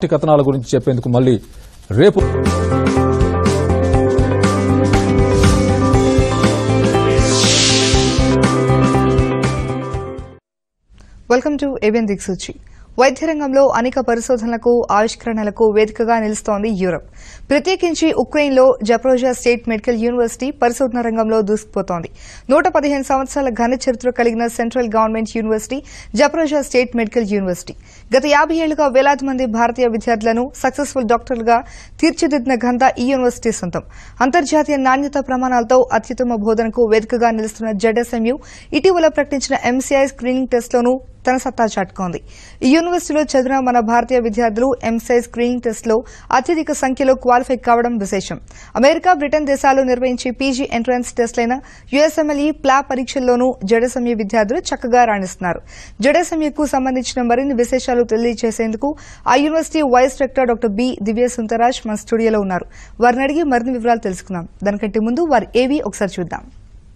కథనాల గురించి చెప్పేందుకు మళ్ళీ రేపు వెల్కమ్ టు ఏబిఎన్ దిక్సూచి వైద్య రంగంలో అనేక పరిశోధనలకు ఆవిష్కరణలకు వేదికగా నిలుస్తోంది యూరప్ ప్రత్యేకించి ఉక్రెయిన్లో జప్రోజా స్టేట్ మెడికల్ యూనివర్సిటీ పరిశోధన రంగంలో దూసుకుపోతోంది నూట పదిహేను సంవత్సరాల ఘన చరిత్ర కలిగిన central government university Zaporozhye state medical university గత యాభై ఏళ్లుగా వేలాది మంది భారతీయ విద్యార్థులను సక్సెస్ఫుల్ డాక్టర్లుగా తీర్చిదిద్దిన ఘనత ఈ యూనివర్సిటీ సొంతం అంతర్జాతీయ నాణ్యత ప్రమాణాలతో అత్యుత్తమ బోధనకు వేదికగా నిలుస్తున్న జెడ్ఎస్ఎంయు ఇటీవల ప్రకటించిన ఎంసీఐ స్క్రీనింగ్ టెస్ట్లోనూ తన సత్తా చాటుతోంది ఈ యూనివర్సిటీలో చదివిన మన భారతీయ విద్యార్థులు ఎంసీఐ స్క్రీనింగ్ టెస్ట్లో అత్యధిక సంఖ్యలో క్వాలిఫై కావడం విశేషం అమెరికా బ్రిటన్ దేశాలు నిర్వహించే పీజీ ఎంట్రన్స్ టెస్ట్లైన యుఎస్ఎంఎల్ఈ ప్లా పరీక్షల్లోనూ జడసమ్య విద్యార్థులు చక్కగా రాణిస్తున్నారు జడసమ్యకు సంబంధించిన మరిన్ని విశేషాలు తెలియజేసేందుకు ఆ university vice rector doctor B Divya Sundaraj మన స్టూడియోలో ఉన్నారు వారిని అడిగి మరిన్ని వివరాలు తెలుసుకుందాం దానికంటే ముందు వారి ఏవి ఒకసారి చూద్దాం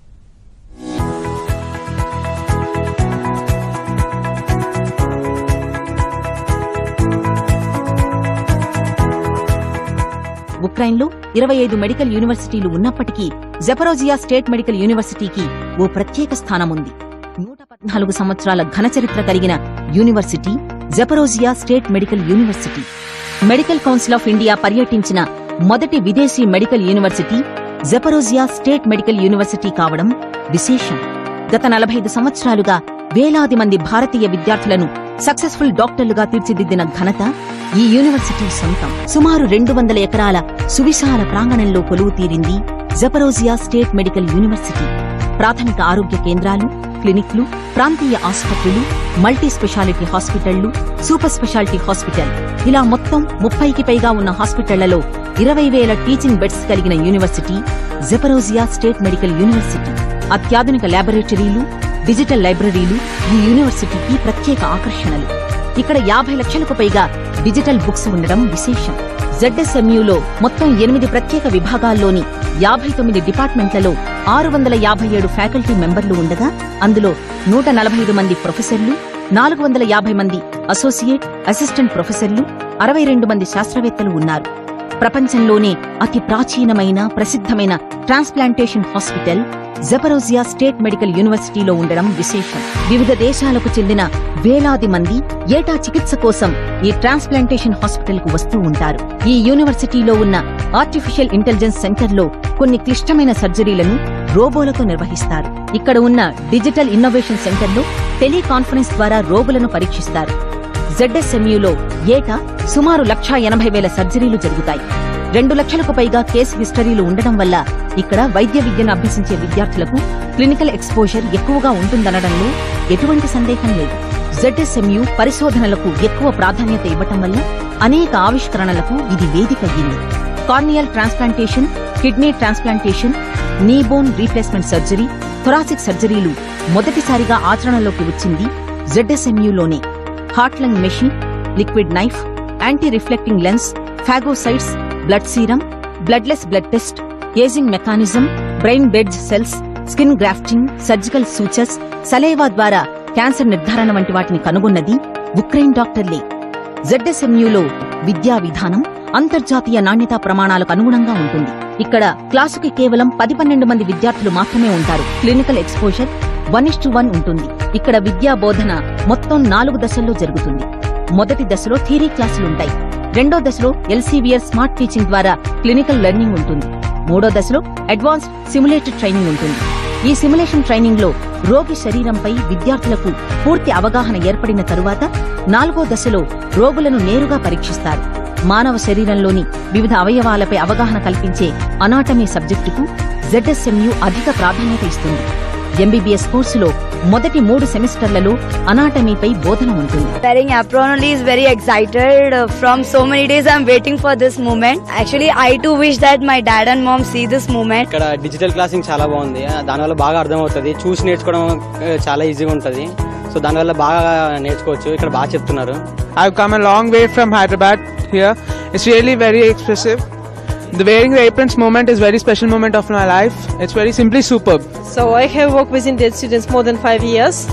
ఉక్రెయిన్లో ఇరవై ఐదు మెడికల్ యూనివర్సిటీలు ఉన్నప్పటికీ జపరోజియా స్టేట్ మెడికల్ యూనివర్సిటీకి ఓ ప్రత్యేక స్థానం ఉంది నూట పద్నాలుగు సంవత్సరాల ఘనచరిత్ర కలిగిన university Zaporizhzhia state medical university medical council of India పర్యటించిన మొదటి విదేశీ medical university Zaporizhzhia state medical university కావడం విశేషం గత నలభై ఐదు సంవత్సరాలుగా వేలాది మంది భారతీయ విద్యార్థులను సక్సెస్ఫుల్ డాక్టర్లుగా తీర్చిదిద్దిన ఘనత ఈ యూనివర్సిటీ సొంతం సుమారు రెండు వందల ఎకరాల సువిశాల ప్రాంగణంలో కొలువు తీరింది జపరోజియా స్టేట్ మెడికల్ యూనివర్సిటీ ప్రాథమిక ఆరోగ్య కేంద్రాలు క్లినిక్లు ప్రాంతీయ ఆసుపత్రులు మల్టీ స్పెషాలిటీ హాస్పిటళ్లు సూపర్ స్పెషాలిటీ హాస్పిటల్ ఇలా మొత్తం ముప్పైకి పైగా ఉన్న హాస్పిటళ్లలో ఇరవై వేల టీచింగ్ బెడ్స్ కలిగిన university Zaporizhzhia state medical university అత్యాధునిక ల్యాబొరేటరీలు డిజిటల్ లైబ్రరీలు ఈ యూనివర్సిటీకి ప్రత్యేక ఆకర్షణలు ఇక్కడ యాభై లక్షలకు పైగా డిజిటల్ బుక్స్ ఉండడం విశేషం జెడ్ఎస్ఎంయూలో మొత్తం ఎనిమిది ప్రత్యేక విభాగాల్లోని యాభై తొమ్మిది డిపార్ట్మెంట్లలో ఆరు వందల యాభై ఏడు ఫ్యాకల్టీ మెంబర్లు ఉండగా అందులో నూట నలభై ఐదు మంది ప్రొఫెసర్లు నాలుగు వందల యాభై మంది అసోసియేట్ అసిస్టెంట్ ప్రొఫెసర్లు అరవై రెండు మంది శాస్త్రవేత్తలు ఉన్నారు ప్రపంచంలోనే అతి ప్రాచీనమైన ప్రసిద్ధమైన transplantation hospital Zaporizhzhia state medical యూనివర్సిటీలో ఉండడం విశేషం వివిధ దేశాలకు చెందిన వేలాది మంది ఏటా చికిత్స కోసం ఈ ట్రాన్స్ప్లాంటేషన్ హాస్పిటల్ కు వస్తూ ఉంటారు ఈ యూనివర్సిటీలో ఉన్న ఆర్టిఫిషియల్ ఇంటెలిజెన్స్ సెంటర్లో కొన్ని క్లిష్టమైన సర్జరీలను రోబోలతో నిర్వహిస్తారు ఇక్కడ ఉన్న డిజిటల్ ఇన్నోవేషన్ సెంటర్లో టెలికాన్ఫరెన్స్ ద్వారా రోగులను పరీక్షిస్తారు జెడ్ఎస్ఎంయూలో ఏటా సుమారు లక్షా ఎనభై వేల సర్జరీలు జరుగుతాయి రెండు లక్షలకు పైగా కేసు హిస్టరీలు ఉండడం వల్ల ఇక్కడ వైద్య విద్యను అభ్యసించే విద్యార్థులకు క్లినికల్ ఎక్స్పోజర్ ఎక్కువగా ఉంటుందనడంలో ఎటువంటి సందేహం లేదు జెడ్ఎస్ఎంయు పరిశోధనలకు ఎక్కువ ప్రాధాన్యత ఇవ్వటం వల్ల అనేక ఆవిష్కరణలకు ఇది వేదిక అయ్యింది corneal transplantation kidney transplantation knee bone replacement surgery thoracic సర్జరీలు మొదటిసారిగా ఆచరణలోకి వచ్చింది జెడ్ఎస్ఎంయులోనే heart lung machine liquid knife anti reflecting lens phagocytes blood serum bloodless blood test ageing mechanism brain beds cells skin grafting surgical sutures saliva ద్వారా cancer నిర్ధారణ వంటి వాటిని కనుగొన్నది ఉక్రెయిన్ డాక్టర్లే జెడ్ఎస్ఎంయులో విద్యా విధానం అంతర్జాతీయ నాణ్యతా ప్రమాణాలకు అనుగుణంగా ఉంటుంది ఇక్కడ క్లాసుకి కేవలం పది పన్నెండు మంది విద్యార్థులు మాత్రమే ఉంటారు clinical exposure one is to one ఉంటుంది ఇక్కడ విద్యా బోధన మొత్తం నాలుగు దశల్లో జరుగుతుంది మొదటి దశలో థియరీ క్లాసులుంటాయి రెండో దశలో ఎల్సీవీఆర్ స్మార్ట్ టీచింగ్ ద్వారా క్లినికల్ లెర్నింగ్ ఉంటుంది మూడో దశలో అడ్వాన్స్డ్ సిమ్యులేటెడ్ ట్రైనింగ్ ఉంటుంది ఈ సిమ్యులేషన్ ట్రైనింగ్ లో రోగి శరీరంపై విద్యార్థులకు పూర్తి అవగాహన ఏర్పడిన తరువాత నాలుగో దశలో రోగులను నేరుగా పరీక్షిస్తారు మానవ శరీరంలోని వివిధ అవయవాలపై అవగాహన కల్పించే అనాటమీ సబ్జెక్టుకు జెడ్ఎస్ఎంయు అధిక ప్రాధాన్యత ఇస్తుంది ఎంబీబీఎస్ కోర్సులో మొదటి మూడు సెమిస్టర్లలో అనాటమీపై బోధన ఉంటుంది Wearing apron only is very excited. Uh, From so many days, I'm waiting for this moment. Actually, I too wish that my dad and mom see this moment. ఇక్కడ డిజిటల్ క్లాసింగ్ చాలా బాగుంది దానివల్ల బాగా అర్థమవుతుంది చూసి నేర్చుకోవడం ఆ, చాలా ఈజీగా ఉంటుంది సో దానివల్ల బాగా నేర్చుకోవచ్చు ఇక్కడ బాగా చెప్తున్నారు I've come a long way from Hyderabad here. It's really very expressive. The wearing the aprons moment is very special moment of my life. It's very simply superb. So I have worked with Indian students more than five years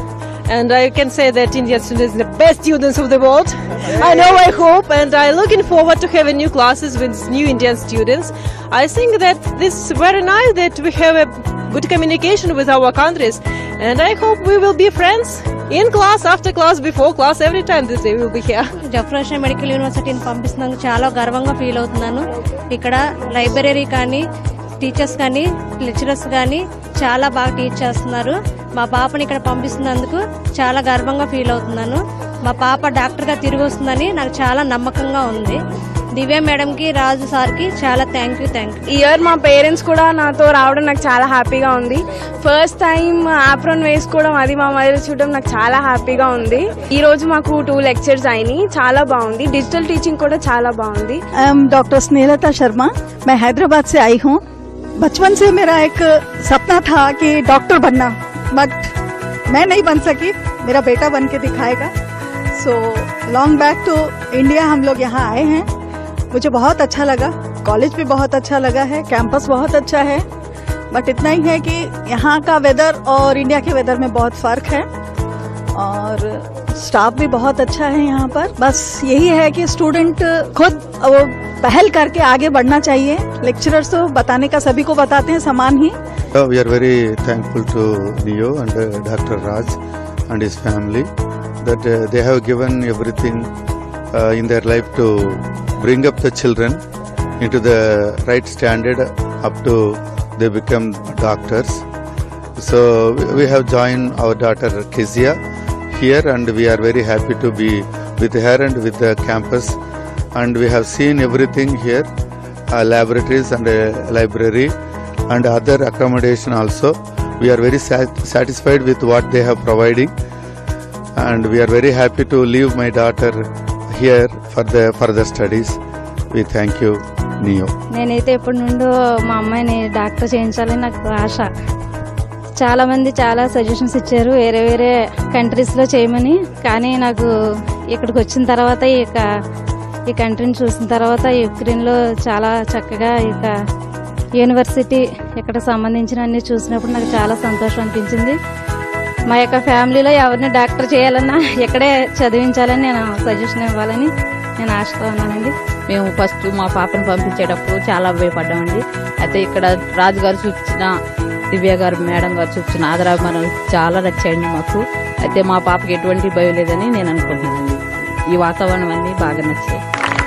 And I can say that Indian students are the best students of the world. I know, I hope, and I'm looking forward to having new classes with new Indian students. I think that this is very nice that we have a good communication with our countries, and I hope we will be friends in class, after class, before class, every time that they will be here. జఫ్రాషన్ medical యూనివర్సిటీని పంపిస్తున్నందుకు చాలా గర్వంగా feel అవుతున్నాను ఇక్కడ library కానీ teachers కానీ lecturers కానీ చాలా బాగా టీచ్ చేస్తున్నారు మా పాపని ఇక్కడ పంపిస్తున్నందుకు చాలా గర్వంగా ఫీల్ అవుతున్నాను మా పాప డాక్టర్గా తిరిగి వస్తుందని నాకు చాలా నమ్మకంగా ఉంది దివ్య మేడంకి రాజు సార్కి చాలా థ్యాంక్ యూ థ్యాంక్ యూ ఈ ఇయర్ మా పేరెంట్స్ కూడా నాతో రావడం నాకు చాలా హ్యాపీగా ఉంది ఫస్ట్ టైం ఆప్రోన్ వేసుకోవడం అది మా మదర్ చూడడం నాకు చాలా హ్యాపీగా ఉంది ఈ రోజు మాకు టూ లెక్చర్స్ అయినాయి చాలా బాగుంది డిజిటల్ టీచింగ్ కూడా చాలా బాగుంది I am doctor Snehalata Sharma मैं हैदराबाद से आई हूँ बचपन से मेरा एक सपना था कि डॉक्टर बनना बट मैं नहीं बन सकी मेरा बेटा बन के दिखाएगा so long back to India हम लोग यहाँ आए हैं मुझे बहुत अच्छा लगा कॉलेज भी बहुत अच्छा लगा है कैंपस बहुत अच्छा है बट इतना ही है कि यहाँ का वेदर और इंडिया के वेदर में बहुत फर्क है और स्टाफ भी बहुत अच्छा है यहाँ पर बस यही है कि स्टूडेंट खुद वो पहल करके आगे बढ़ना चाहिए लेक्चरर्स तो बताने का सभी को बताते हैं समान ही Uh, we are very thankful to Neo and uh, Dr. Raj and his family that uh, they have given everything uh, in their life to bring up the children into the right standard up to they become doctors. So we- we have joined our daughter Kezia here and we are very happy to be with her and with the campus and we have seen everything here uh, laboratories and uh, library and other accommodation also we are very sat- satisfied with what they have providing and we are very happy to leave my daughter here for the further studies we thank you neo నేనైతే ఎప్పటి నుండో మా అమ్మాయిని doctor చేయించాలని నాకు ఆశ చాలా మంది చాలా సజెషన్స్ ఇచ్చారు వేరే వేరే కంట్రీస్ లో చేయమని కానీ నాకు ఇక్కడికి వచ్చిన తర్వాత ఈ యొక్క ఈ కంట్రీని చూసిన తర్వాత యుక్రెయిన్ లో చాలా చక్కగా ఇక యూనివర్సిటీ ఇక్కడ సంబంధించిన అన్ని చూసినప్పుడు నాకు చాలా సంతోషం అనిపించింది మా యొక్క ఫ్యామిలీలో ఎవరిని డాక్టర్ చేయాలన్నా ఇక్కడే చదివించాలని నేను సజెషన్ ఇవ్వాలని నేను ఆశతో ఉన్నానండి మేము ఫస్ట్ మా పాపను పంపించేటప్పుడు చాలా భయపడ్డామండి అయితే ఇక్కడ రాజు గారు చూపించిన దివ్య గారు మేడం గారు చూపించిన ఆదరాభిమానాలు చాలా నచ్చాయండి మాకు అయితే మా పాపకి ఎటువంటి భయం లేదని నేను అనుకుంటున్నానండి ఈ వాతావరణం అన్ని బాగా నచ్చాయి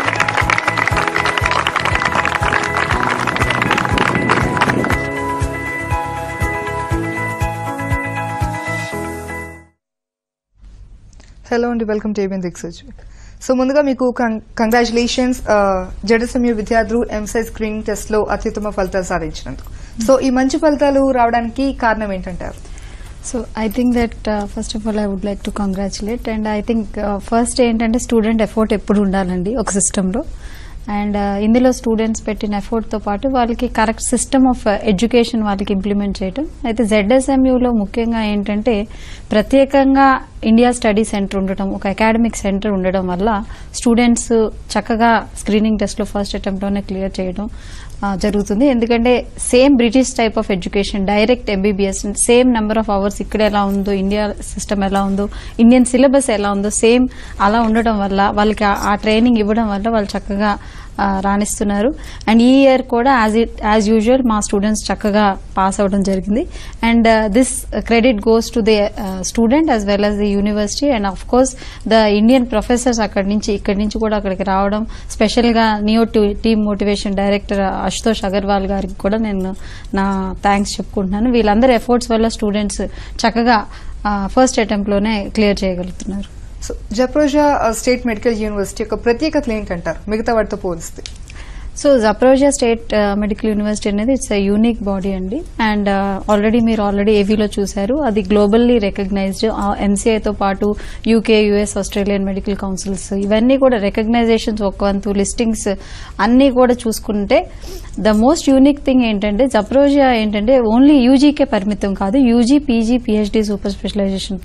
హలో అండి welcome to ABN Diksuchi so ముందుగా మీకు కంగ్రాచులేషన్స్ జడసమ్య విద్యార్థులు ఎంసెట్ స్క్రీనింగ్ టెస్ట్ లో అత్యుత్తమ ఫలితాలు సాధించినందుకు సో ఈ మంచి ఫలితాలు రావడానికి కారణం ఏంటంటారు so I think that first of all I would like to congratulate and I think first ఏంటంటే స్టూడెంట్ ఎఫోర్ట్ ఎప్పుడు ఉండాలండి ఒక సిస్టంలో అండ్ ఇందులో స్టూడెంట్స్ పెట్టిన ఎఫోర్ట్తో పాటు వాళ్ళకి కరెక్ట్ సిస్టమ్ ఆఫ్ ఎడ్యుకేషన్ వాళ్ళకి ఇంప్లిమెంట్ చేయడం అయితే జెడ్ఎస్ఎంయూలో ముఖ్యంగా ఏంటంటే ప్రత్యేకంగా ఇండియా స్టడీ సెంటర్ ఉండటం ఒక అకాడమిక్ సెంటర్ ఉండడం వల్ల స్టూడెంట్స్ చక్కగా స్క్రీనింగ్ టెస్ట్లో ఫస్ట్ అటెంప్ట్లోనే క్లియర్ చేయడం ఆ, జరుగుతుంది ఎందుకంటే same British type of education direct MBBS same number of hours ఇక్కడ ఎలా ఉందో ఇండియా సిస్టమ్ ఎలా ఉందో ఇండియన్ సిలబస్ ఎలా ఉందో సేమ్ అలా ఉండడం వల్ల వాళ్ళకి ఆ- ఆ ట్రైనింగ్ ఇవ్వడం వల్ల వాళ్ళు చక్కగా ఆ, రాణిస్తున్నారు అండ్ ఈ ఇయర్ కూడా యాజ్ ఇట్ యాజ్ యూజువల్ మా స్టూడెంట్స్ చక్కగా పాస్ అవ్వడం జరిగింది and this credit goes to the student as well as the university and of course the Indian professors అక్కడి నుంచి ఇక్కడి నుంచి కూడా అక్కడికి రావడం స్పెషల్ గా neo team motivation director Ashutosh Agarwal గారికి కూడా నేను నా థ్యాంక్స్ చెప్పుకుంటున్నాను వీళ్ళందరి ఎఫర్ట్స్ వల్ల స్టూడెంట్స్ చక్కగా ఫస్ట్ అటెంప్ట్ లోనే క్లియర్ చేయగలుగుతున్నారు so Zaporizhzhia state medical university యొక్క ప్రత్యేకతలు ఏంటంటారు మిగతా వాటితో పోలిస్తే so Zaporizhzhia state medical university అనేది ఇట్స్ అ యూనిక్ బాడీ అండి అండ్ ఆల్రెడీ మీరు ఆల్రెడీ ఏవీలో చూశారు అది గ్లోబల్లీ రికగ్నైజ్డ్ ఎంసీఐతో పాటు UK US Australian medical councils ఇవన్నీ కూడా రికగ్నైజేషన్స్ ఒక వంతు లిస్టింగ్స్ అన్నీ కూడా చూసుకుంటే ద మోస్ట్ యూనిక్ థింగ్ ఏంటంటే జప్రోజియా ఏంటంటే ఓన్లీ యూజీకే పరిమితం కాదు యూజీ పీజీ పిహెచ్డి సూపర్ స్పెషలైజేషన్తో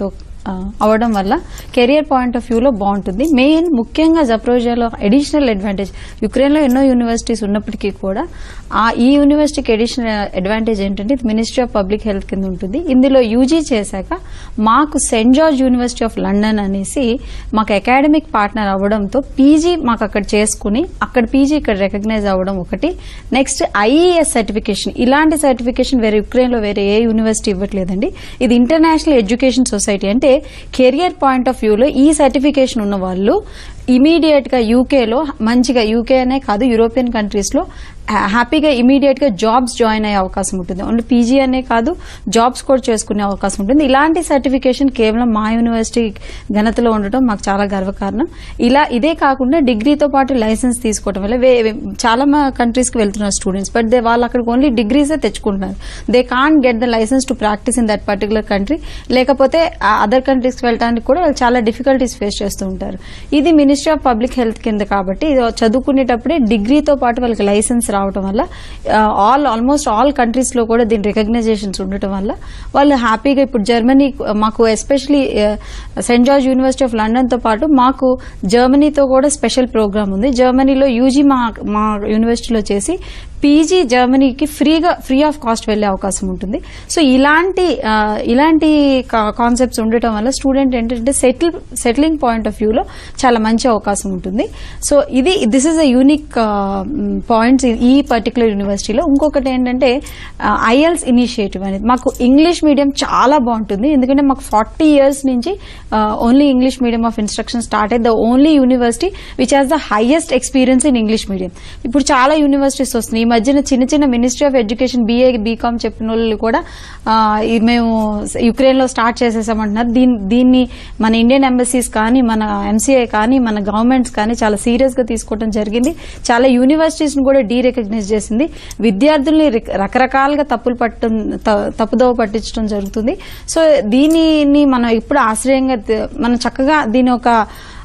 ఆ, అవడం వల్ల కెరియర్ పాయింట్ ఆఫ్ వ్యూలో బాగుంటుంది మెయిన్ ముఖ్యంగా జప్రోజియాలో అడిషనల్ అడ్వాంటేజ్ యుక్రెయిన్లో ఎన్నో యూనివర్సిటీస్ ఉన్నప్పటికీ కూడా ఆ ఈ యూనివర్సిటీకి అడిషనల్ అడ్వాంటేజ్ ఏంటంటే ఇది మినిస్ట్రీ ఆఫ్ పబ్లిక్ హెల్త్ కింద ఉంటుంది ఇందులో యూజీ చేశాక మాకు Saint George university of London అనేసి మాకు అకాడమిక్ పార్ట్నర్ అవ్వడంతో పీజీ మాకు అక్కడ చేసుకుని అక్కడ పీజీ ఇక్కడ రికగ్నైజ్ అవ్వడం ఒకటి నెక్స్ట్ ఐఈఎస్ సర్టిఫికేషన్ ఇలాంటి సర్టిఫికేషన్ వేరే యుక్రెయిన్ లో వేరే ఏ యూనివర్సిటీ ఇవ్వట్లేదండి ఇది ఇంటర్నేషనల్ ఎడ్యుకేషన్ సొసైటీ అంటే కెరియర్ పాయింట్ ఆఫ్ వ్యూలో ఈ సర్టిఫికేషన్ ఉన్న వాళ్ళు ఇమీడియట్ గా యూకేలో మంచిగా యూకే అనే కాదు యూరోపియన్ కంట్రీస్ లో హ్యా- హ్యాపీగా ఇమీడియట్ గా జాబ్స్ జాయిన్ అయ్యే అవకాశం ఉంటుంది ఓన్లీ పీజీ అనే కాదు జాబ్స్ కూడా చేసుకునే అవకాశం ఉంటుంది ఇలాంటి సర్టిఫికేషన్ కేవలం మా యూనివర్సిటీ ఘనతలో ఉండటం మాకు చాలా గర్వకారణం ఇలా ఇదే కాకుండా డిగ్రీతో పాటు లైసెన్స్ తీసుకోవడం వల్ల వే- వే- చాలా కంట్రీస్ కి వెళ్తున్నారు స్టూడెంట్స్ బట్ దే వాళ్ళు అక్కడికి ఓన్లీ డిగ్రీసే తెచ్చుకుంటున్నారు they can't get the licence to practise in that particular country లేకపోతే అదర్ కంట్రీస్ కి వెళ్ళడానికి కూడా వాళ్ళు చాలా డిఫికల్టీస్ ఫేస్ చేస్తూ ఉంటారు ఇది మినిస్ట్రీ ఆఫ్ పబ్లిక్ హెల్త్ కింద కాబట్టి ఇది చదువుకునేటప్పుడే డిగ్రీతో పాటు వాళ్ళకి లైసెన్స్ రావడం వల్ల ఆల్ ఆల్మోస్ట్ ఆల్ కంట్రీస్ లో కూడా దీని రికగ్నైజేషన్స్ ఉండటం వల్ల వాళ్ళు హ్యాపీగా ఇప్పుడు జర్మనీ మాకు especially Saint George university of London తో పాటు మాకు జర్మనీతో కూడా స్పెషల్ ప్రోగ్రామ్ ఉంది జర్మనీలో యూజీ మా మా యూనివర్సిటీలో చేసి పీజీ జర్మనీకి ఫ్రీగా ఫ్రీ ఆఫ్ కాస్ట్ వెళ్లే అవకాశం ఉంటుంది సో ఇలాంటి ఆ, ఇలాంటి కాన్సెప్ట్స్ ఉండటం వల్ల స్టూడెంట్ ఏంటంటే సెటిల్ సెటిలింగ్ పాయింట్ ఆఫ్ వ్యూలో చాలా మంచి అవకాశం ఉంటుంది సో ఇది this is a unique points ఈ పర్టికులర్ యూనివర్సిటీలో ఇంకొకటి ఏంటంటే ఐఎల్స్ ఇనిషియేటివ్ అనేది మాకు ఇంగ్లీష్ మీడియం చాలా బాగుంటుంది ఎందుకంటే మాకు ఫార్టీ ఇయర్స్ నుంచి only English medium of instruction start అయ్యి the only university which has the highest experience in English medium ఇప్పుడు చాలా యూనివర్సిటీస్ వస్తున్నాయి ఈ మధ్యన చిన్న చిన్న ministry of education BA BCom చెప్పిన వాళ్ళు కూడా ఆ, ఇది మేము యుక్రెయిన్ లో స్టార్ట్ చేసేసామంటున్నారు దీన్ని దీన్ని మన ఇండియన్ ఎంబసీస్ కానీ మన ఎంసీఐ కానీ మన గవర్నమెంట్స్ కానీ చాలా సీరియస్ గా తీసుకోవడం జరిగింది చాలా యూనివర్సిటీస్ ను కూడా డీ రికగ్నైజ్ చేసింది విద్యార్థుల్ని రిక- రకరకాలుగా తప్పులు పట్టడం త- తప్పుదోవ పట్టించడం జరుగుతుంది సో దీనిని మనం ఇప్పుడు ఆశ్రయంగా త- మనం చక్కగా దీని ఒక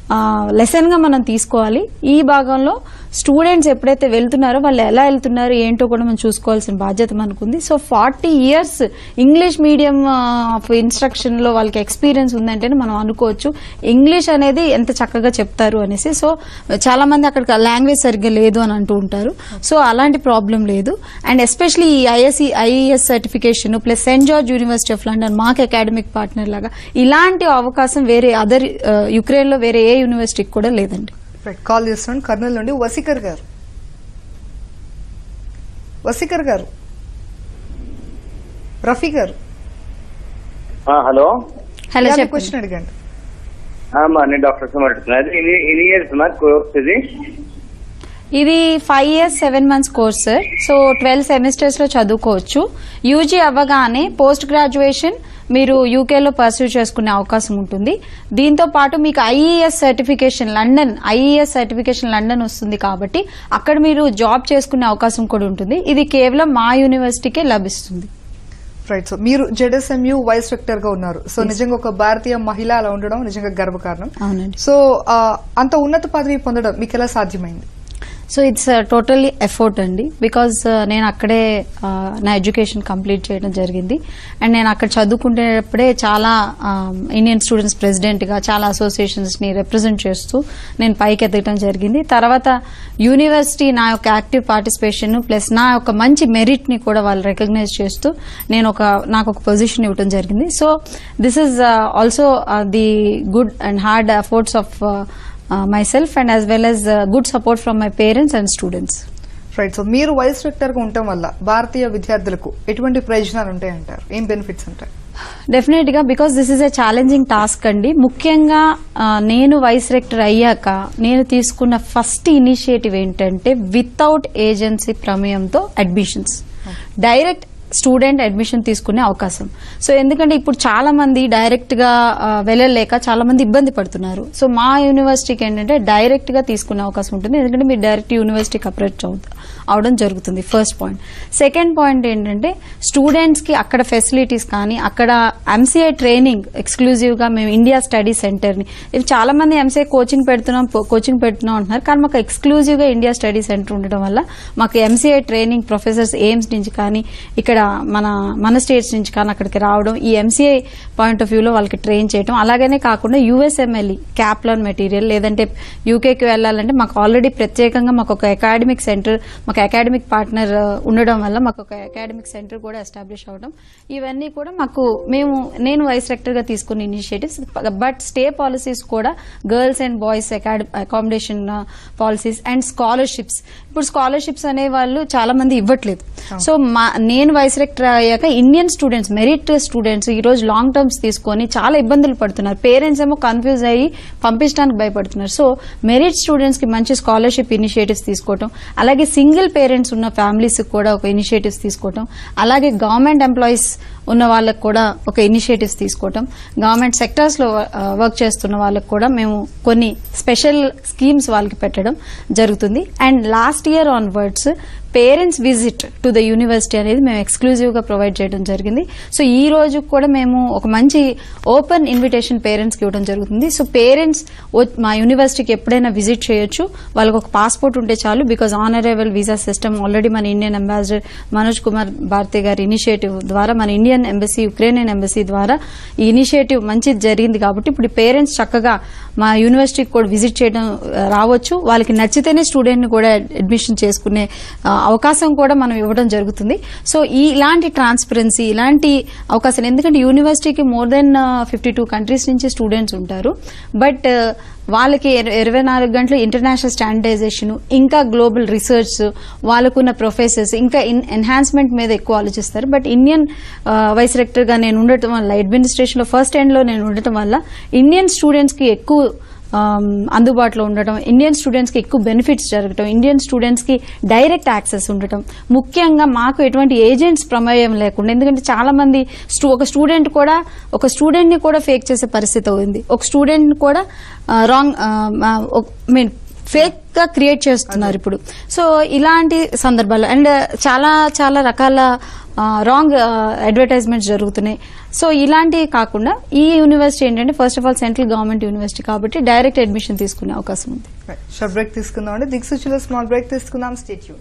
లెసన్ గా మనం తీసుకోవాలి ఈ భాగంలో స్టూడెంట్స్ ఎప్పుడైతే వెళ్తున్నారో వాళ్ళు ఎలా వెళ్తున్నారు ఏంటో కూడా మనం చూసుకోవాల్సిన బాధ్యత మనకుంది so forty years English medium of instruction లో వాళ్ళకి ఎక్స్పీరియన్స్ ఉందంటేనే మనం అనుకోవచ్చు ఇంగ్లీష్ అనేది ఎంత చక్కగా చెప్తారు అనేసి సో చాలా మంది అక్కడ లాంగ్వేజ్ సరిగ్గా లేదు అని అంటూ ఉంటారు సో అలాంటి ప్రాబ్లం లేదు అండ్ ఎస్పెషలీ ఈ ISC IES certification plus Saint George university of London మాకు అకాడమిక్ పార్ట్నర్ లాగా ఇలాంటి అవకాశం వేరే అదర్ యుక్రెయిన్ లో వేరే ఏ యూనివర్సిటీకి కూడా లేదండి రైట్ కాల్ చేస్తున్నాను కర్నూలు నుండి వసీకర్ గారు వసీకర్ గారు రఫీ గారు హలో హలో చెప్పండి క్వశ్చన్ అడగండి అమ్మా నేను డాక్టర్ సుమార్ అడుగుతున్నాను ఎన్ని ఎన్ని ఇయర్స్ మా కోర్స్ ఇది ఇది five years seven months course sir so twelve semesters లో చదువుకోవచ్చు యూజీ అవ్వగానే పోస్ట్ గ్రాడ్యుయేషన్ మీరు యూకేలో పర్సూ చేసుకునే అవకాశం ఉంటుంది దీంతో పాటు మీకు IES certification London IES certification London వస్తుంది కాబట్టి అక్కడ మీరు జాబ్ చేసుకునే అవకాశం కూడా ఉంటుంది ఇది కేవలం మా యూనివర్సిటీకే లభిస్తుంది రైట్ సో మీరు జెడ్ఎస్ఎంయు వైస్ రెక్టర్ గా ఉన్నారు సో నిజంగా ఒక భారతీయ మహిళ అలా ఉండడం నిజంగా గర్వకారణం అవునండి సో ఆ, అంత ఉన్నత పదవి పొందడం మీకు ఎలా సాధ్యమైంది సో ఇట్స్ టోటల్లీ ఎఫోర్ట్ అండి బికాజ్ నేను అక్కడే ఆ, నా ఎడ్యుకేషన్ కంప్లీట్ చేయడం జరిగింది అండ్ నేను అక్కడ చదువుకునేటప్పుడే చాలా ఇండియన్ స్టూడెంట్స్ ప్రెసిడెంట్ గా చాలా అసోసియేషన్స్ ని రిప్రజెంట్ చేస్తూ నేను పైకి ఎదగడం జరిగింది తర్వాత యూనివర్సిటీ నా యొక్క యాక్టివ్ పార్టిసిపేషన్ ప్లస్ నా యొక్క మంచి మెరిట్ ని కూడా వాళ్ళు రికగ్నైజ్ చేస్తూ నేను ఒక నాకు ఒక పొజిషన్ ఇవ్వడం జరిగింది so this is also the good and hard efforts of myself and as well as good support from my parents and students right so మీరు వైస్ రెక్టర్ గా ఉండటం వల్ల భారతీయ విద్యార్థులకు ఎటువంటి ప్రయోజనాలు ఉంటాయంటారు ఏం బెనిఫిట్స్ ఉంటాయి డెఫినెట్ గా because this is a challenging task అండి ముఖ్యంగా ఆ, నేను వైస్ రెక్టర్ అయ్యాక నేను తీసుకున్న ఫస్ట్ ఇనిషియేటివ్ ఏంటంటే వితౌట్ ఏజెన్సీ ప్రమేయంతో అడ్మిషన్స్ డైరెక్ట్ స్టూడెంట్ అడ్మిషన్ తీసుకునే అవకాశం సో ఎందుకంటే ఇప్పుడు చాలా మంది డైరెక్ట్ గా ఆ, వెళ్ళలేక చాలా మంది ఇబ్బంది పడుతున్నారు సో మా యూనివర్సిటీకి ఏంటంటే డైరెక్ట్ గా తీసుకునే అవకాశం ఉంటుంది ఎందుకంటే మీరు డైరెక్ట్ యూనివర్సిటీకి అప్రోచ్ అవుతారు అవడం జరుగుతుంది ఫస్ట్ పాయింట్ సెకండ్ పాయింట్ ఏంటంటే స్టూడెంట్స్ కి అక్కడ ఫెసిలిటీస్ కానీ అక్కడ ఎంసీఐ ట్రైనింగ్ ఎక్స్క్లూజివ్ గా మేము ఇండియా స్టడీ సెంటర్ ని ఇవి చాలా మంది ఎంసీఐ కోచింగ్ పెడుతున్నాం పో- కోచింగ్ పెడుతున్నాం అంటున్నారు కానీ మాకు ఎక్స్క్లూజివ్ గా ఇండియా స్టడీ సెంటర్ ఉండడం వల్ల మాకు ఎంసీఐ ట్రైనింగ్ ప్రొఫెసర్స్ ఎయిమ్స్ నుంచి కానీ ఇక్కడ ఇక్కడ మన మన స్టేట్స్ నుంచి కానీ అక్కడికి రావడం ఈ ఎంసీఐ పాయింట్ ఆఫ్ వ్యూలో వాళ్ళకి ట్రైన్ చేయడం అలాగనే కాకుండా యూఎస్ఎంఎల్ఈ క్యాప్లాన్ మెటీరియల్ లేదంటే యూకేకి వెళ్ళాలంటే మాకు ఆల్రెడీ ప్రత్యేకంగా మాకు ఒక అకాడమిక్ సెంటర్ మాకు అకాడమిక్ పార్ట్నర్ ఉండడం వల్ల మాకు ఒక అకాడమిక్ సెంటర్ కూడా ఎస్టాబ్లిష్ అవడం ఇవన్నీ కూడా మాకు మేము నేను వైస్ రెక్టర్ గా తీసుకున్న ఇనిషియేటివ్స్ బట్ స్టే పాలసీస్ కూడా girls and boys accommodation policies and scholarships ఇప్పుడు స్కాలర్షిప్స్ అనే వాళ్ళు చాలా మంది ఇవ్వట్లేదు సో మా నేను వైస్ రెక్టర్ అయ్యాక ఇండియన్ స్టూడెంట్స్ మెరిట్ స్టూడెంట్స్ ఈ రోజు లాంగ్ టర్మ్స్ తీసుకొని చాలా ఇబ్బందులు పడుతున్నారు పేరెంట్స్ ఏమో కన్ఫ్యూజ్ అయ్యి పంపించడానికి భయపడుతున్నారు సో మెరిట్ స్టూడెంట్స్ కి మంచి స్కాలర్షిప్ ఇనిషియేటివ్స్ తీసుకోవటం అలాగే సింగిల్ పేరెంట్స్ ఉన్న ఫ్యామిలీస్ కూడా ఒక ఇనిషియేటివ్స్ తీసుకోవటం అలాగే గవర్నమెంట్ ఎంప్లాయీస్ ఉన్న వాళ్ళకు కూడా ఒక ఇనిషియేటివ్స్ తీసుకోవటం గవర్నమెంట్ సెక్టర్స్ లో వర్క్ చేస్తున్న వాళ్ళకు కూడా మేము కొన్ని స్పెషల్ స్కీమ్స్ వాళ్ళకి పెట్టడం జరుగుతుంది and last year onwards parents visit to the university అనేది మేము ఎక్స్క్లూజివ్ గా ప్రొవైడ్ చేయడం జరిగింది సో ఈ రోజు కూడా మేము ఒక మంచి ఓపెన్ ఇన్విటేషన్ పేరెంట్స్ కి ఇవ్వడం జరుగుతుంది సో పేరెంట్స్ మా యూనివర్సిటీకి ఎప్పుడైనా విజిట్ చేయొచ్చు వాళ్ళకి ఒక పాస్పోర్ట్ ఉంటే చాలు because honourable visa system already మన ఇండియన్ అంబాసిడర్ మనోజ్ కుమార్ భారతి గారి ఇనిషియేటివ్ ద్వారా మన ఇండియన్ ఎంబసీ యుక్రెయినియన్ ఎంబసీ ద్వారా ఈ ఇనిషియేటివ్ మంచిది జరిగింది కాబట్టి ఇప్పుడు పేరెంట్స్ చక్కగా మా యూనివర్సిటీకి కూడా విజిట్ చేయడం ఆ, రావచ్చు వాళ్ళకి నచ్చితేనే స్టూడెంట్ ని కూడా అడ్మిషన్ చేసుకునే ఆ, అవకాశం కూడా మనం ఇవ్వడం జరుగుతుంది సో ఈ ఇలాంటి ట్రాన్స్పరెన్సీ ఇలాంటి అవకాశాలు ఎందుకంటే యూనివర్సిటీకి more than fifty two countries నుంచి స్టూడెంట్స్ ఉంటారు బట్ వాళ్ళకి ఇర- ఇరవై నాలుగు గంటలు ఇంటర్నేషనల్ స్టాండర్డైజేషన్ ఇంకా గ్లోబల్ రీసెర్చ్ వాళ్ళకున్న ప్రొఫెసర్స్ ఇంకా ఎన్హాన్స్మెంట్ మీద ఎక్కువ ఆలోచిస్తారు బట్ ఇండియన్ వైస్ రెక్టర్ గా నేను ఉండటం వల్ల అడ్మినిస్ట్రేషన్ లో ఫస్ట్ ఎండ్ లో నేను ఉండటం వల్ల ఇండియన్ స్టూడెంట్స్ కి ఎక్కువ ఆమ్, అందుబాటులో ఉండటం ఇండియన్ స్టూడెంట్స్ కి ఎక్కువ బెనిఫిట్స్ జరగటం ఇండియన్ స్టూడెంట్స్ కి డైరెక్ట్ యాక్సెస్ ఉండటం ముఖ్యంగా మాకు ఎటువంటి ఏజెంట్స్ ప్రమేయం లేకుండా ఎందుకంటే చాలా మంది స్టూ- ఒక స్టూడెంట్ కూడా ఒక స్టూడెంట్ ని కూడా ఫేక్ చేసే పరిస్థితి ఉంది ఒక స్టూడెంట్ ని కూడా రాంగ్ మీన్ ఫేక్ గా క్రియేట్ చేస్తున్నారు ఇప్పుడు సో ఇలాంటి సందర్భాలు అండ్ చాలా చాలా రకాల రాంగ్ అడ్వర్టైజ్మెంట్స్ జరుగుతున్నాయి సో ఇలాంటివి కాకుండా ఈ యూనివర్సిటీ ఏంటంటే first of all central government university కాబట్టి డైరెక్ట్ అడ్మిషన్ తీసుకునే అవకాశం ఉంది షార్ట్ బ్రేక్ తీసుకుందాం అండి దిక్సూచిలో స్మాల్ బ్రేక్ తీసుకుందాం స్టేట్ యూన్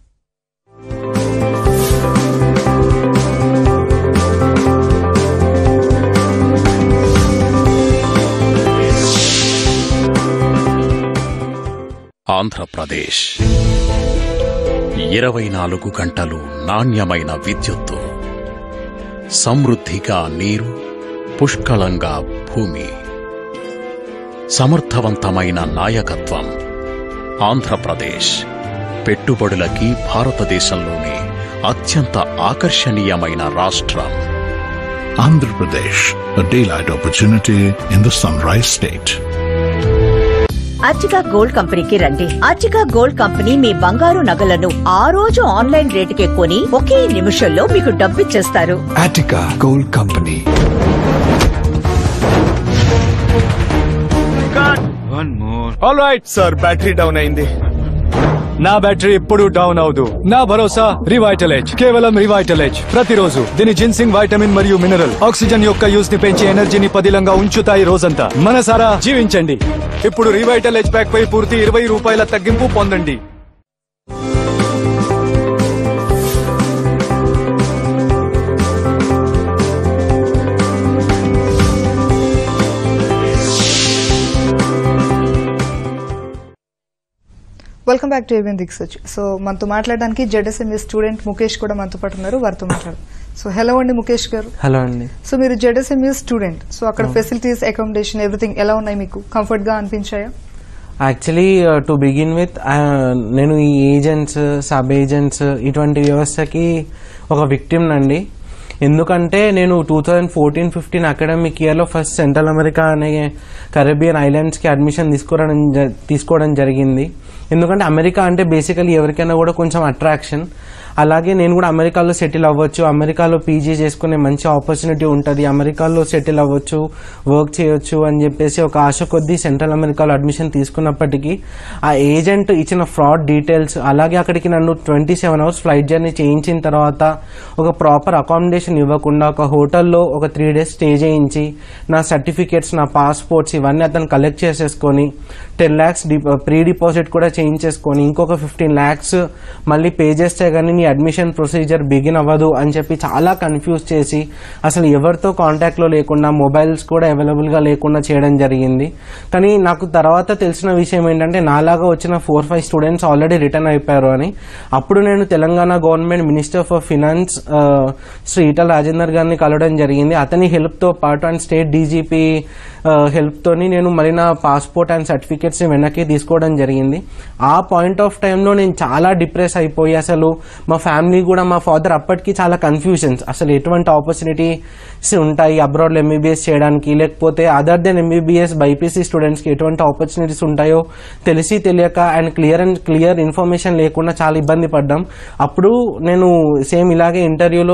ఆంధ్రప్రదేశ్ ఇరవై నాలుగు గంటలు నాణ్యమైన విద్యుత్తు సమృద్ధిగా నీరు పుష్కళంగా భూమి సమర్థవంతమైన నాయకత్వం ఆంధ్రప్రదేశ్ పెట్టుబడులకి భారతదేశంలోనే అత్యంత ఆకర్షణీయమైన రాష్ట్రం Andhra Pradesh, a daylight opportunity in the Sunrise State. అర్చికా గోల్డ్ కంపెనీకి రండి అర్చికా గోల్డ్ కంపెనీ మీ బంగారు నగలను ఆ రోజు ఆన్లైన్ రేటుకే కొని ఒకే నిమిషంలో మీకు డబ్బిచ్చేస్తారు Attica Gold Company. One more all right sir battery down అయింది నా బ్యాటరీ ఎప్పుడు డౌన్ అవదు నా భరోసా రివైటలేజ్ కేవలం రివైటలేజ్ ప్రతిరోజు దీని జిన్సింగ్ వైటమిన్ మరియు మినరల్ ఆక్సిజన్ యొక్క యూస్ ని పెంచి ఎనర్జీని పదిలంగా ఉంచుతాయి రోజంతా మనసారా జీవించండి ఇప్పుడు రివైటలేజ్ ప్యాక్ పై పూర్తి ఇరవై రూపాయల తగ్గింపు పొందండి welcome back to ABN Diksuchi so మనతో మాట్లాడడానికి జెడ్ఎస్ఎంఏ స్టూడెంట్ ముఖేష్ కూడా మనతో పాటు ఉన్నారు వారితో మాట్లాడు సో హలో అండి ముఖేష్ గారు హలో అండి సో మీరు జెడ్ఎస్ఎంయూ స్టూడెంట్ సో అక్కడ ఫెసిలిటీస్ అకామిడేషన్ ఎవ్రీథింగ్ ఎలా ఉన్నాయి మీకు కంఫర్ట్ గా అనిపించాయా యాక్చువల్లీ టు బిగిన్ విత్ నేను ఈ ఏజెంట్స్ సబ్ ఏజెంట్స్ ఇటువంటి వ్యవస్థకి ఒక విక్టిమ్ నండి ఎందుకంటే నేను two thousand fourteen fifteen academic ఇయర్లో ఫస్ట్ సెంట్రల్ అమెరికా అనే కరేబియన్ ఐలాండ్స్కి అడ్మిషన్ తీసుకోవడం జ- తీసుకోవడం జరిగింది ఎందుకంటే అమెరికా అంటే బేసికలీ ఎవరికైనా కూడా కొంచెం అట్రాక్షన్ అలాగే నేను కూడా అమెరికాలో సెటిల్ అవ్వచ్చు అమెరికాలో పీజీ చేసుకునే మంచి ఆపర్చునిటీ ఉంటుంది అమెరికాలో సెటిల్ అవ్వచ్చు వర్క్ చేయొచ్చు అని చెప్పేసి ఒక ఆశ కొద్దీ సెంట్రల్ అమెరికాలో అడ్మిషన్ తీసుకున్నప్పటికీ ఆ ఏజెంట్ ఇచ్చిన ఫ్రాడ్ డీటెయిల్స్ అలాగే అక్కడికి నన్ను twenty seven hours flight journey చేయించిన తర్వాత ఒక ప్రాపర్ అకామిడేషన్ ఇవ్వకుండా ఒక హోటల్లో ఒక త్రీ డేస్ స్టే చేయించి నా సర్టిఫికేట్స్ నా పాస్పోర్ట్స్ ఇవన్నీ అతను కలెక్ట్ చేసేసుకొని టెన్ ల్యాక్స్ ప్రీ డిపాజిట్ కూడా చేంజ్ చేసుకొని ఇంకొక ఫిఫ్టీన్ ల్యాక్స్ మళ్ళీ పే చేస్తే కానీ నీ అడ్మిషన్ ప్రొసీజర్ బిగిన్ అవ్వదు అని చెప్పి చాలా కన్ఫ్యూజ్ చేసి అసలు ఎవరితో కాంటాక్ట్లో లేకుండా మొబైల్స్ కూడా అవైలబుల్గా లేకుండా చేయడం జరిగింది కానీ నాకు తర్వాత తెలిసిన విషయం ఏంటంటే నాలాగా వచ్చిన four five students already return అయిపోయారు అని అప్పుడు నేను Telangana government minister for finance Shri Eatala Rajender గారిని కలవడం జరిగింది అతని హెల్ప్తో పాటు అండ్ స్టేట్ డీజీపీ హెల్ప్తోని నేను మరి నా పాస్పోర్ట్ అండ్ సర్టిఫికేట్స్ని వెనక్కి తీసుకోవడం జరిగింది ఆ పాయింట్ ఆఫ్ టైంలో నేను చాలా డిప్రెస్ అయిపోయి అసలు మా ఫ్యామిలీ కూడా మా ఫాదర్ అప్పటికి చాలా కన్ఫ్యూజన్స్ అసలు ఎటువంటి ఆపర్చునిటీస్ ఉంటాయి అబ్రాడ్లో ఎంబీబీఎస్ చేయడానికి లేకపోతే అదర్ దెన్ ఎంబీబీఎస్ బైపీసీ స్టూడెంట్స్కి ఎటువంటి ఆపర్చునిటీస్ ఉంటాయో తెలిసి తెలియక and clear and clear information లేకుండా చాలా ఇబ్బంది పడ్డాం అప్పుడు నేను సేమ్ ఇలాగే ఇంటర్వ్యూలో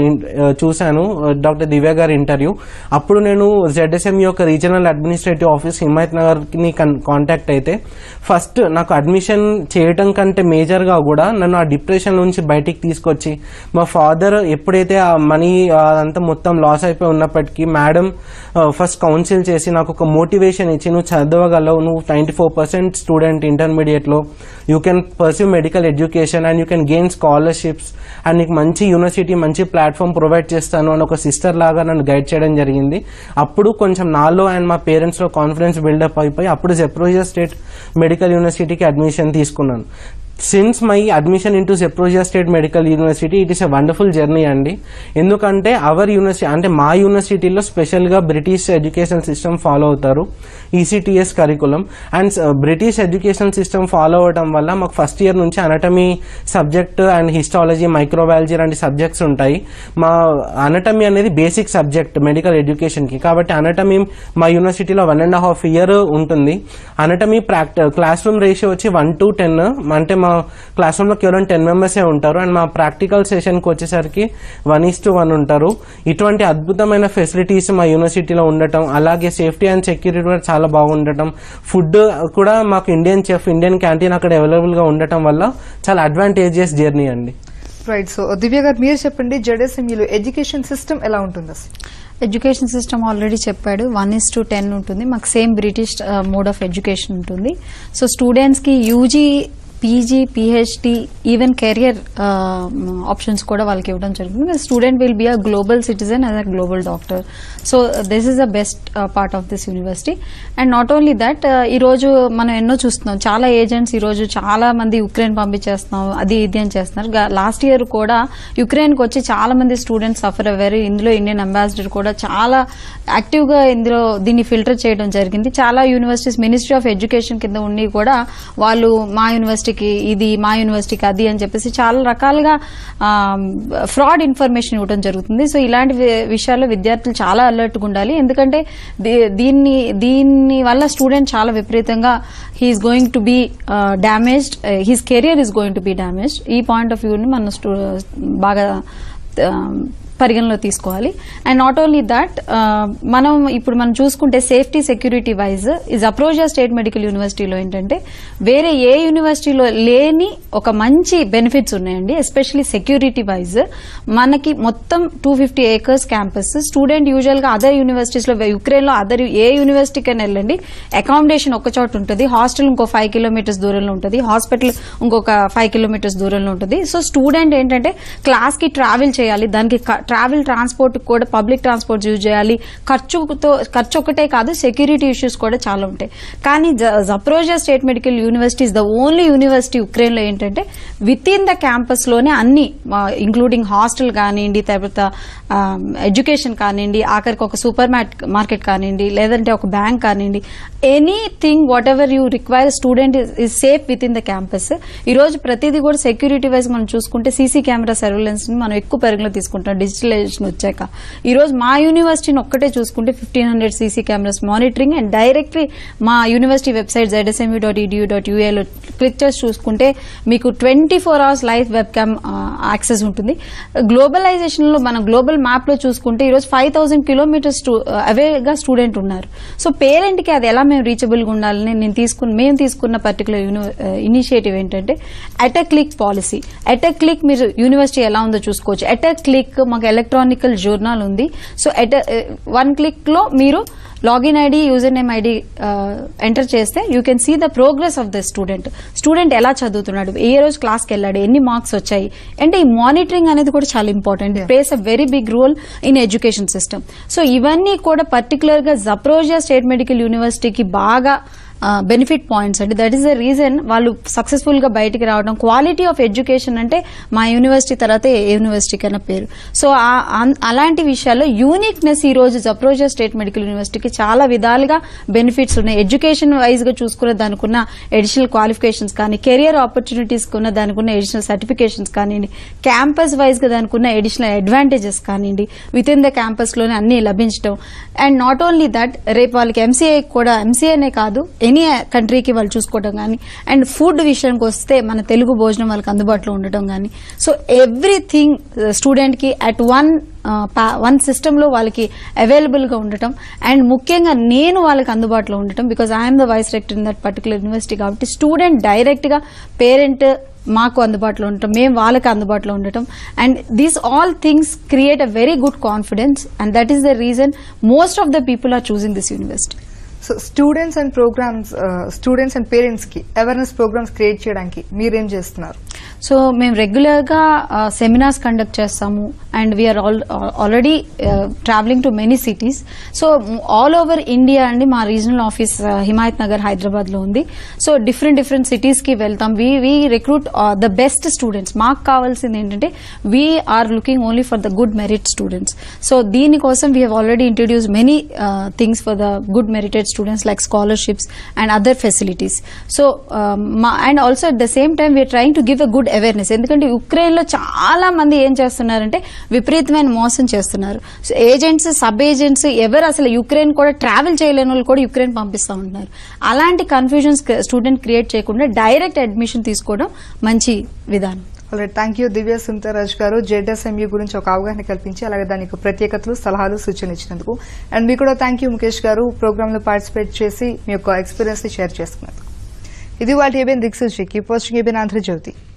చూశాను డాక్టర్ దివ్య గారి ఇంటర్వ్యూ అప్పుడు నేను జెడ్ఎస్ఎం యొక్క రీజనల్ అడ్మినిస్ట్రేటివ్ ఆఫీస్ హిమాయత్ నగర్ని కాంటాక్ట్ అయితే ఫస్ట్ నాకు అడ్మిషన్ చేయటం కంటే మేజర్గా కూడా నన్ను ఆ డిప్రెషన్ నుంచి బయటికి తీసుకొచ్చి మా ఫాదర్ ఎప్పుడైతే ఆ మనీ అదంతా మొత్తం లాస్ అయిపోయి ఉన్నప్పటికీ మేడం ఫస్ట్ కౌన్సిల్ చేసి నాకు ఒక మోటివేషన్ ఇచ్చి నువ్వు చదవగలవు నువ్వు నైంటీ ఫోర్ పర్సెంట్ స్టూడెంట్ ఇంటర్మీడియట్లో you can pursue medical education and you can gain scholarships and నీకు మంచి యూనివర్సిటీ మంచి ప్లాట్ఫామ్ ప్రొవైడ్ చేస్తాను అని ఒక సిస్టర్ లాగా నన్ను గైడ్ చేయడం జరిగింది అప్పుడు కొంచెం నాలో అండ్ మా పేరెంట్స్లో కాన్ఫిడెన్స్ బిల్డప్ అయిపోయి అప్పుడు జెప్రోజియా స్టేట్ మెడికల్ యూనివర్సిటీకి అడ్మిషన్ తీసుకున్నాను since my admission into Zaporizhzhia state medical university it is a wonderful journey అండి ఎందుకంటే అవర్ యూనివర్సిటీ అంటే మా యూనివర్సిటీలో స్పెషల్గా బ్రిటిష్ ఎడ్యుకేషన్ సిస్టమ్ ఫాలో అవుతారు ECTS curriculum and British education system follow అవడం వల్ల మాకు ఫస్ట్ ఇయర్ నుంచి anatomy subject and histology microbiology లాంటి సబ్జెక్ట్స్ ఉంటాయి మా అనటమీ అనేది బేసిక్ సబ్జెక్ట్ మెడికల్ ఎడ్యుకేషన్కి కాబట్టి అనటమీ మా యూనివర్సిటీలో వన్ అండ్ హాఫ్ ఇయర్ ఉంటుంది అనటమీ ప్రాక్ట క్లాస్ రూమ్ రేషియో వచ్చి వన్ టు టెన్ అంటే మా క్లాస్ రూమ్లో కేవలం టెన్ మెంబర్సే ఉంటారు అండ్ మా ప్రాక్టికల్ సెషన్కి వచ్చేసరికి వన్ ఈస్ టు వన్ ఉంటారు ఇటువంటి అద్భుతమైన ఫెసిలిటీస్ మా యూనివర్సిటీలో ఉండటం అలాగే సేఫ్టీ అండ్ సెక్యూరిటీ కూడా చాలా బాగుండటం ఫుడ్ కూడా మాకు ఇండియన్ చెఫ్ ఇండియన్ క్యాంటీన్ అక్కడ అవైలబుల్గా ఉండటం వల్ల చాలా అడ్వాంటేజియస్ జర్నీ అండి రైట్ సో దివ్య గారు మీరు చెప్పండి జెడ్ఎస్ఎంఈలో ఎడ్యుకేషన్ సిస్టమ్ ఎలా ఉంటుంది అసలు ఎడ్యుకేషన్ సిస్టమ్ ఆల్రెడీ చెప్పాడు వన్ ఇస్ టు టెన్ ఉంటుంది మాకు same British mode of education ఉంటుంది సో స్టూడెంట్స్కి UG PG PhD even career options కూడా వాళ్ళకి ఇవ్వడం జరుగుతుంది student will be a global citizen as a global doctor so this is the best part of this university and not only that ఈరోజు మనం ఎన్నో చూస్తున్నాం చాలా ఏజెంట్స్ ఈరోజు చాలా మంది యుక్రెయిన్ పంపించేస్తున్నాం అది ఇది అని చేస్తున్నారు లాస్ట్ ఇయర్ కూడా యుక్రెయిన్కి వచ్చి చాలా మంది స్టూడెంట్స్ సఫర్ అవ్వారు ఇందులో ఇండియన్ అంబాసిడర్ కూడా చాలా యాక్టివ్గా ఇందులో దీన్ని ఫిల్టర్ చేయడం జరిగింది చాలా యూనివర్సిటీస్ మినిస్ట్రీ ఆఫ్ ఎడ్యుకేషన్ కింద ఉండి కూడా వాళ్ళు మా యూనివర్సిటీకి ఇది మా యూనివర్సిటీకి అది అని చెప్పేసి చాలా రకాలుగా ఫ్రాడ్ ఇన్ఫర్మేషన్ ఇవ్వడం జరుగుతుంది సో ఇలాంటి వి- విషయాల్లో విద్యార్థులు చాలా అలర్ట్గా ఉండాలి ఎందుకంటే దీ- దీన్ని దీని వల్ల స్టూడెంట్ చాలా విపరీతంగా he is going to be damaged his career is going to be damaged ఈ పాయింట్ ఆఫ్ వ్యూని మన స్టూ బాగా ఆ, పరిగణలో తీసుకోవాలి అండ్ నాట్ ఓన్లీ దట్ మనం ఇప్పుడు మనం చూసుకుంటే safety security wise is Zaporozhye state medical యూనివర్సిటీలో ఏంటంటే వేరే ఏ యూనివర్సిటీలో లేని ఒక మంచి బెనిఫిట్స్ ఉన్నాయండి ఎస్పెషలీ సెక్యూరిటీ వైజ్ మనకి మొత్తం two fifty acres campus student usual గా అదర్ యూనివర్సిటీస్ లో యుక్రెయిన్ లో అదర్ ఏ యూనివర్సిటీకైనా వెళ్ళండి అకామిడేషన్ ఒక చోట ఉంటుంది హాస్టల్ ఇంకో ఫైవ్ కిలోమీటర్స్ దూరంలో ఉంటుంది హాస్పిటల్ ఇంకొక ఫైవ్ కిలోమీటర్స్ దూరంలో ఉంటుంది సో స్టూడెంట్ ఏంటంటే క్లాస్ కి ట్రావెల్ చేయాలి దానికి ట్రావెల్ ట్రాన్స్పోర్ట్ కూడా పబ్లిక్ ట్రాన్స్పోర్ట్ యూజ్ చేయాలి ఖర్చుతో ఖర్చు ఒకటే కాదు సెక్యూరిటీ ఇష్యూస్ కూడా చాలా ఉంటాయి కానీ Zaporozhye state medical university is the only university Ukraine లో ఏంటంటే విత్ ఇన్ ద క్యాంపస్ లోనే అన్ని ఇంక్లూడింగ్ హాస్టల్ కానివ్వండి తర్వాత ఎడ్యుకేషన్ కానివ్వండి ఆఖరికి ఒక సూపర్ మార్కెట్ కానివ్వండి లేదంటే ఒక బ్యాంక్ కానివ్వండి anything whatever you require student is safe within the campus ఈ రోజు ప్రతిదీ కూడా సెక్యూరిటీ వైజ్ మనం చూసుకుంటే సీసీ కెమెరా సర్వేలెన్స్ ని మనం ఎక్కువ పరిగణలో తీసుకుంటాం డిజిటలైజేషన్ వచ్చాక ఈ రోజు మా యూనివర్సిటీని ఒక్కటే చూసుకుంటే fifteen hundred CC cameras monitoring and directly మా university website ZSMU dot edu dot యూఏలో క్లిక్ చేసి చూసుకుంటే మీకు twenty four hours live web cam access ఉంటుంది గ్లోబలైజేషన్ లో మన గ్లోబల్ మ్యాప్ లో చూసుకుంటే ఈరోజు ఫైవ్ థౌసండ్ కిలోమీటర్స్ అవేగా స్టూడెంట్ ఉన్నారు సో పేరెంట్ కి అది ఎలా మేము రీచబుల్ గా ఉండాలని నేను తీసుకున్న మేము తీసుకున్న పర్టికులర్ ఇనిషియేటివ్ ఏంటంటే at a click policy at a click మీరు యూనివర్సిటీ ఎలా ఉందో చూసుకోవచ్చు అట్ అ క్లిక్ మాకు మాకు ఎలక్ట్రానికల్ జర్నల్ ఉంది సో ఎట్ వన్ క్లిక్ లో మీరు login ID user name ID enter చేస్తే you can see the progress of the student student ఎలా చదువుతున్నాడు ఏ రోజు క్లాస్కి వెళ్ళాడు ఎన్ని మార్క్స్ వచ్చాయి అంటే ఈ మానిటరింగ్ అనేది కూడా చాలా important place a very big role in education system so ఇవన్నీ కూడా పర్టికులర్ గా జప్రోజియా స్టేట్ మెడికల్ యూనివర్సిటీకి బాగా బెనిఫిట్ పాయింట్స్ అండి దట్ ఈస్ ద రీజన్ వాళ్ళు సక్సెస్ఫుల్ గా బయటికి రావడం క్వాలిటీ ఆఫ్ ఎడ్యుకేషన్ అంటే మా యూనివర్సిటీ తర్వాత ఏ యూనివర్సిటీకి అన్న పేరు సో ఆ- అన్- అలాంటి విషయాల్లో యూనిక్నెస్ ఈ రోజు జప్రోజియా స్టేట్ మెడికల్ యూనివర్సిటీకి చాలా విధాలుగా బెనిఫిట్స్ ఉన్నాయి ఎడ్యుకేషన్ వైజ్ గా చూసుకున్న దానికి ఉన్న ఎడిషనల్ క్వాలిఫికేషన్స్ కానీ కెరియర్ ఆపర్చునిటీస్ ఉన్న దానికి ఉన్న ఎడిషనల్ సర్టిఫికేషన్స్ కానివ్వండి క్యాంపస్ వైజ్ గా దానికి ఉన్న ఎడిషనల్ అడ్వాంటేజెస్ కానివ్వండి విత్ ఇన్ ద క్యాంపస్ లోనే అన్ని లభించడం అండ్ నాట్ ఓన్లీ దట్ రేపు వాళ్ళకి ఎంసీఏ కూడా ఎంసీఏనే కాదు ఎనీ కంట్రీకి వాళ్ళు చూసుకోవడం కానీ అండ్ ఫుడ్ విషయానికి వస్తే మన తెలుగు భోజనం వాళ్ళకి అందుబాటులో ఉండటం కానీ సో ఎవ్రీథింగ్ స్టూడెంట్ కి అట్ వన్ వన్ సిస్టమ్ లో వాళ్ళకి అవైలబుల్ గా ఉండటం అండ్ ముఖ్యంగా నేను వాళ్ళకి అందుబాటులో ఉండటం because I'm the vice rector in that particular university కాబట్టి స్టూడెంట్ డైరెక్ట్ గా పేరెంట్ మాకు అందుబాటులో ఉండటం మేము వాళ్ళకి అందుబాటులో ఉండటం and these all things create a very good confidence and that is the reason most of the people are choosing this university so students and programmes students and parents కి awareness programmes create చేయడానికి మీరేం చేస్తున్నారు so మేము regular గా seminars conduct చేస్తాము and we are already travelling to many cities so all over India అండి మా regional office Himayat Nagar Hyderabad లో ఉంది సో డిఫరెంట్ డిఫరెంట్ సిటీస్ కి వెళ్తాం we we recruit the best students మాకు కావాల్సింది ఏంటంటే we are looking only for the good merit students so దీనికోసం we have already introduce many things for the good merited students like scholarships and other facilities so and also at the same time we're trying to give a good awareness ఎందుకంటే Ukraine లో చాలా మంది ఏం చేస్తున్నారంటే విపరీతమైన మోసం చేస్తున్నారు so agents sub agents ఎవరు అసలు యుక్రెయిన్ కూడా ట్రావెల్ చేయలేని వాళ్ళు కూడా యుక్రెయిన్ పంపిస్తూ ఉంటున్నారు అలాంటి కన్ఫ్యూజన్స్ స్టూడెంట్ క్రియేట్ చేయకుండా డైరెక్ట్ అడ్మిషన్ తీసుకోవడం మంచి విధానం already thank you Divya Sundararaj గారు జెడ్ఎస్ఎంయూ గురించి ఒక అవగాహన కల్పించి అలాగే దానికి ప్రత్యేకతలు సలహాలు సూచనలు ఇచ్చినందుకు అండ్ మీకు కూడా థ్యాంక్ యూ ముఖేష్ గారు ప్రోగ్రామ్ లో పార్టిసిపేట్ చేసి మీ యొక్క ఎక్స్పీరియన్స్ ని షేర్ చేసుకున్నందుకు ఇది వాటి ఏబిఎన్ దిక్సూచి కీప్ వాచింగ్ ఏబిఎన్ ఆంధ్రజ్యోతి